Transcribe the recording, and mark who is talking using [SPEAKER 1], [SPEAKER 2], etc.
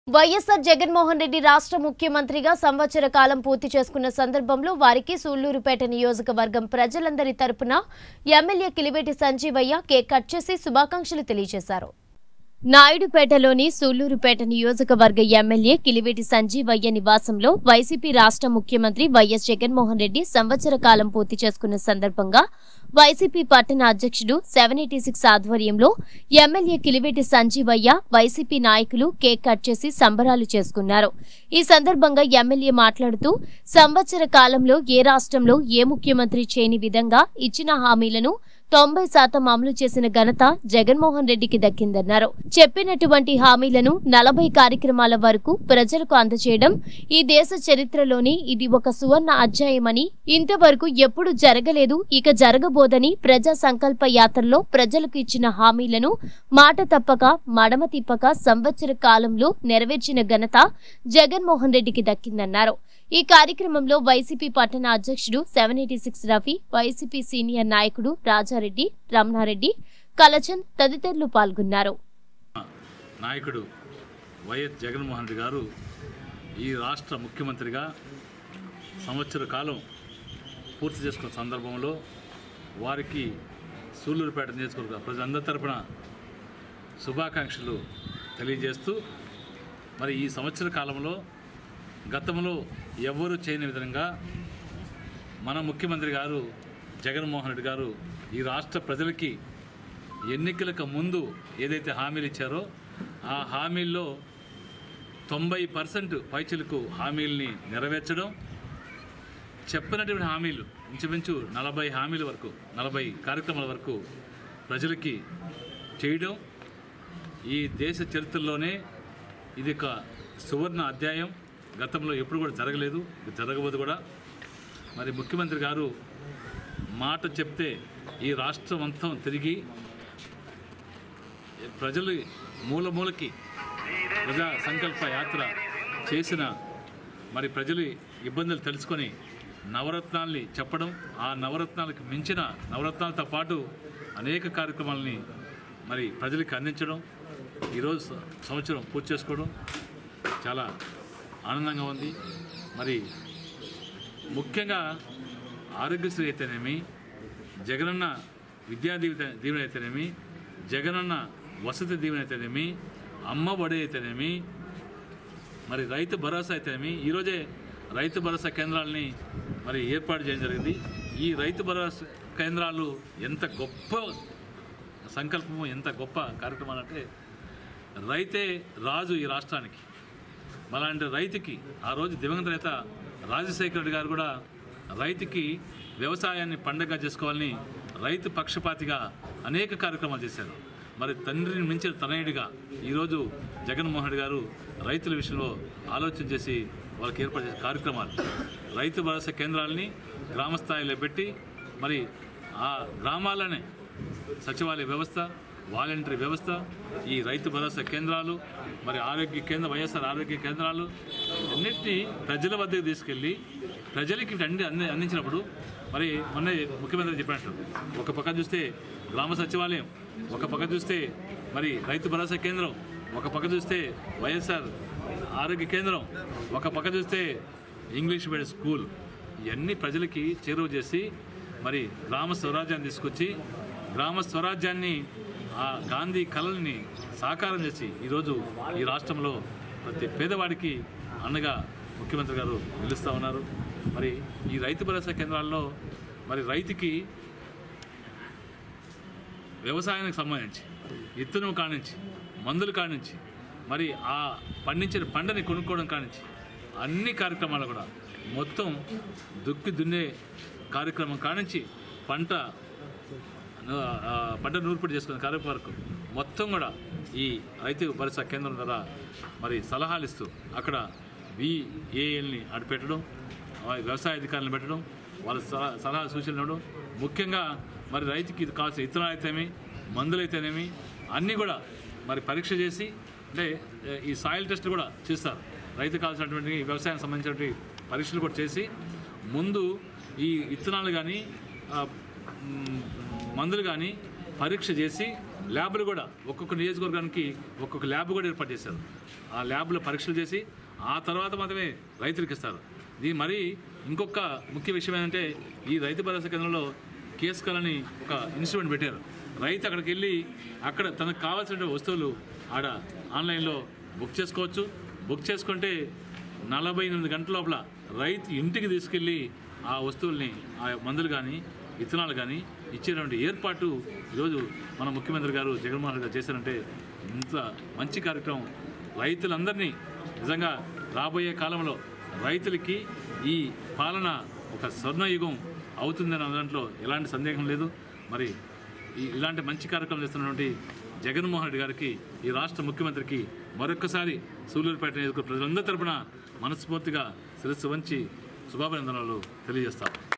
[SPEAKER 1] వైఎస్ఆర్ జగన్మోహన్ రెడ్డి రాష్ట్ర ముఖ్యమంత్రిగా సంవత్సర కాలం పూర్తి చేసుకున్న సందర్భంలో వారికి సూళ్లూరుపేట నియోజకవర్గం ప్రజలందరి తరపున MLA Kiliveti Sanjeevaiah cake cut చేసి శుభాకాంక్షలు తెలియజేశారు నాయుడుపేటలోని సూళ్లూరుపేట నియోజకవర్గ ఎమ్మెల్యే కిలివేటి సంజీవయ్య నివాసంలో వైసీపీ రాష్ట్ర ముఖ్యమంత్రి వైఎస్ జగన్మోహన్ రెడ్డి సంవత్సర కాలం పూర్తి చేసుకున్న సందర్భంగా వైసీపీ పట్టణ అధ్యక్షుడు సెవెన్ ఎయిటీ సిక్స్ ఆధ్వర్యంలో ఎమ్మెల్యే కిలివేటి సంజీవయ్య వైసీపీ నాయకులు కేక్ కట్ చేసి సంబరాలు చేసుకున్నారు ఈ సందర్భంగా ఎమ్మెల్యే మాట్లాడుతూ సంవత్సర కాలంలో ఏ రాష్ట్రంలో ఏ ముఖ్యమంత్రి చేయని విధంగా ఇచ్చిన హామీలను తొంభై శాతం అమలు చేసిన ఘనత జగన్మోహన్ రెడ్డికి దక్కిందన్నారు చెప్పినటువంటి హామీలను నలభై కార్యక్రమాల వరకు ప్రజలకు అందజేయడం ఈ దేశ చరిత్రలోని ఇది ఒక సువర్ణ అధ్యాయమని ఇంతవరకు ఎప్పుడు జరగలేదు ఇక జరగబోదని ప్రజా సంకల్ప యాత్రలో ప్రజలకు ఇచ్చిన హామీలను మాట తప్పక మడమ తిప్పక సంవత్సర కాలంలో నెరవేర్చిన ఘనత జగన్మోహన్ రెడ్డికి దక్కిందన్నారు ఈ కార్యక్రమంలో వైసీపీ పట్టణ అధ్యక్షుడు seven eighty six Rafi YCP senior నాయకుడు రాజారెడ్డి రమణారెడ్డి కలచంద్ తదితరులు పాల్గొన్నారు
[SPEAKER 2] నాయకుడు వైఎస్ జగన్మోహన్ రెడ్డి గారు ఈ రాష్ట్ర ముఖ్యమంత్రిగా సంవత్సర కాలం పూర్తి చేసుకున్న సందర్భంలో వారికి సూళ్ళూరుపేట నియోజకవర్గ ప్రజలందరి తరపున శుభాకాంక్షలు తెలియజేస్తూ మరి ఈ సంవత్సర కాలంలో గతంలో ఎవ్వరూ చేయని విధంగా మన ముఖ్యమంత్రి గారు జగన్మోహన్ రెడ్డి గారు ఈ రాష్ట్ర ప్రజలకి ఎన్నికలకు ముందు ఏదైతే హామీలు ఇచ్చారో ఆ హామీల్లో తొంభై పర్సెంట్ పైచులకు హామీల్ని నెరవేర్చడం చెప్పినటువంటి హామీలు ఇంచుమించు నలభై హామీల వరకు నలభై కార్యక్రమాల వరకు ప్రజలకి చేయడం ఈ దేశ చరిత్రలోనే ఇది ఒక సువర్ణ అధ్యాయం గతంలో ఎప్పుడు కూడా జరగలేదు ఇది జరగబోదు కూడా మరి ముఖ్యమంత్రి గారు మాట చెప్తే ఈ రాష్ట్రం అంతా తిరిగి ప్రజలు మూల మూలకి ప్రజా సంకల్ప యాత్ర చేసిన మరి ప్రజలు ఇబ్బందులు తెలుసుకొని నవరత్నాల్ని చెప్పడం ఆ నవరత్నాలకు మించిన నవరత్నాలతో పాటు అనేక కార్యక్రమాలని మరి ప్రజలకు అందించడం ఈరోజు సంవత్సరం పూర్తి చేసుకోవడం చాలా ఆనందంగా ఉంది మరి ముఖ్యంగా ఆరోగ్యశ్రీ అయితేనేమి జగనన్న విద్యా దీవెన దీవెన అయితేనేమి జగనన్న వసతి దీవెన అయితేనేమి అమ్మ ఒడి అయితేనేమి మరి రైతు భరోసా అయితేనేమి ఈరోజే రైతు భరోసా కేంద్రాలని మరి ఏర్పాటు చేయడం జరిగింది ఈ రైతు భరోసా కేంద్రాలు ఎంత గొప్ప సంకల్పము ఎంత గొప్ప కార్యక్రమాలు అంటే రైతే రాజు ఈ రాష్ట్రానికి అలాంటి రైతుకి ఆ రోజు దివంగత నేత రాజశేఖర రెడ్డి గారు కూడా రైతుకి వ్యవసాయాన్ని పండగ చేసుకోవాలని రైతు పక్షపాతిగా అనేక కార్యక్రమాలు చేశారు మరి తండ్రిని మించిన తనయుడిగా ఈరోజు జగన్మోహన్ రెడ్డి గారు రైతుల విషయంలో ఆలోచన చేసి వాళ్ళకి ఏర్పాటు చేసే కార్యక్రమాలు రైతు భరోసా కేంద్రాలని గ్రామ స్థాయిలో పెట్టి మరి ఆ గ్రామాలనే సచివాలయ వ్యవస్థ వాలంటరీ వ్యవస్థ ఈ రైతు భరోసా కేంద్రాలు మరి ఆరోగ్య కేంద్ర వైఎస్ఆర్ ఆరోగ్య కేంద్రాలు అన్నింటినీ ప్రజల వద్దకు తీసుకెళ్ళి ప్రజలకి అన్ని అంది అందించినప్పుడు మరి మొన్న ముఖ్యమంత్రి చెప్పినట్టు ఒక పక్క చూస్తే గ్రామ సచివాలయం ఒక పక్క చూస్తే మరి రైతు భరోసా కేంద్రం ఒక పక్క చూస్తే వైఎస్ఆర్ ఆరోగ్య కేంద్రం ఒక పక్క చూస్తే ఇంగ్లీష్ మీడియం స్కూల్ ఇవన్నీ ప్రజలకి చేరువ చేసి మరి గ్రామ స్వరాజ్యాన్ని తీసుకొచ్చి గ్రామ స్వరాజ్యాన్ని ఆ గాంధీ కళల్ని సాకారం చేసి ఈరోజు ఈ రాష్ట్రంలో ప్రతి పేదవాడికి అండగా ముఖ్యమంత్రి గారు నిలుస్తూ ఉన్నారు మరి ఈ రైతు భరోసా కేంద్రాల్లో మరి రైతుకి వ్యవసాయానికి సంబంధించి విత్తనం కానించి మందులు కానించి మరి ఆ పండించిన పంటని కొనుక్కోవడం కానించి అన్ని కార్యక్రమాలు కూడా మొత్తం దుక్కి దున్నే కార్యక్రమం కానించి పంట ఆ, పంట నూర్పిడి చేసుకునే కార్యక్రమం వరకు మొత్తం కూడా ఈ రైతు భరోసా కేంద్రం ద్వారా మరి సలహాలు ఇస్తూ అక్కడ విఏఎల్ని అడిపెట్టడం వ్యవసాయ అధికారులను పెట్టడం వాళ్ళ సలహా సలహా సూచనలు ఇవ్వడం ముఖ్యంగా మరి రైతుకి ఇది కావాల్సిన విత్తనాలు అయితేనేమి మందులు అయితేనేమి అన్నీ కూడా మరి పరీక్ష చేసి అంటే ఏ, ఈ సాయిల్ టెస్ట్ కూడా చేస్తారు రైతు కావాల్సినటువంటి వ్యవసాయానికి సంబంధించినటువంటి పరీక్షలు కూడా చేసి ముందు ఈ విత్తనాలు కానీ మందులు కానీ పరీక్ష చేసి ల్యాబ్లు కూడా ఒక్కొక్క నియోజకవర్గానికి ఒక్కొక్క ల్యాబ్ కూడా ఏర్పాటు చేశారు ఆ ల్యాబ్లో పరీక్షలు చేసి ఆ తర్వాత మాత్రమే రైతులకు ఇస్తారు ఇది మరి ఇంకొక ముఖ్య విషయం ఏంటంటే ఈ రైతు భరోసా కేంద్రంలో కేస్కల్ అని ఒక ఇన్స్ట్రుమెంట్ పెట్టారు రైతు అక్కడికి వెళ్ళి అక్కడ తనకు కావాల్సిన వస్తువులు ఆడ ఆన్లైన్లో బుక్ చేసుకోవచ్చు బుక్ చేసుకుంటే నలభై ఎనిమిది గంటల లోపల రైతు ఇంటికి తీసుకెళ్ళి ఆ వస్తువుల్ని ఆ మందులు కానీ విత్తనాలు కానీ ఇచ్చేటువంటి ఏర్పాటు ఈరోజు మన ముఖ్యమంత్రి గారు జగన్మోహన్ రెడ్డి గారు చేశారంటే ఇంత మంచి కార్యక్రమం రైతులందరినీ నిజంగా రాబోయే కాలంలో రైతులకి ఈ పాలన ఒక స్వర్ణయుగం అవుతుందనే దాంట్లో ఎలాంటి సందేహం లేదు మరి ఈ ఇలాంటి మంచి కార్యక్రమం చేస్తున్నటువంటి జగన్మోహన్ రెడ్డి గారికి ఈ రాష్ట్ర ముఖ్యమంత్రికి మరొక్కసారి సూలూరుపేట నియోజకవర్గ ప్రజలందరి తరపున మనస్ఫూర్తిగా శిరస్సు వంచి శుభాభినందనలు తెలియజేస్తాం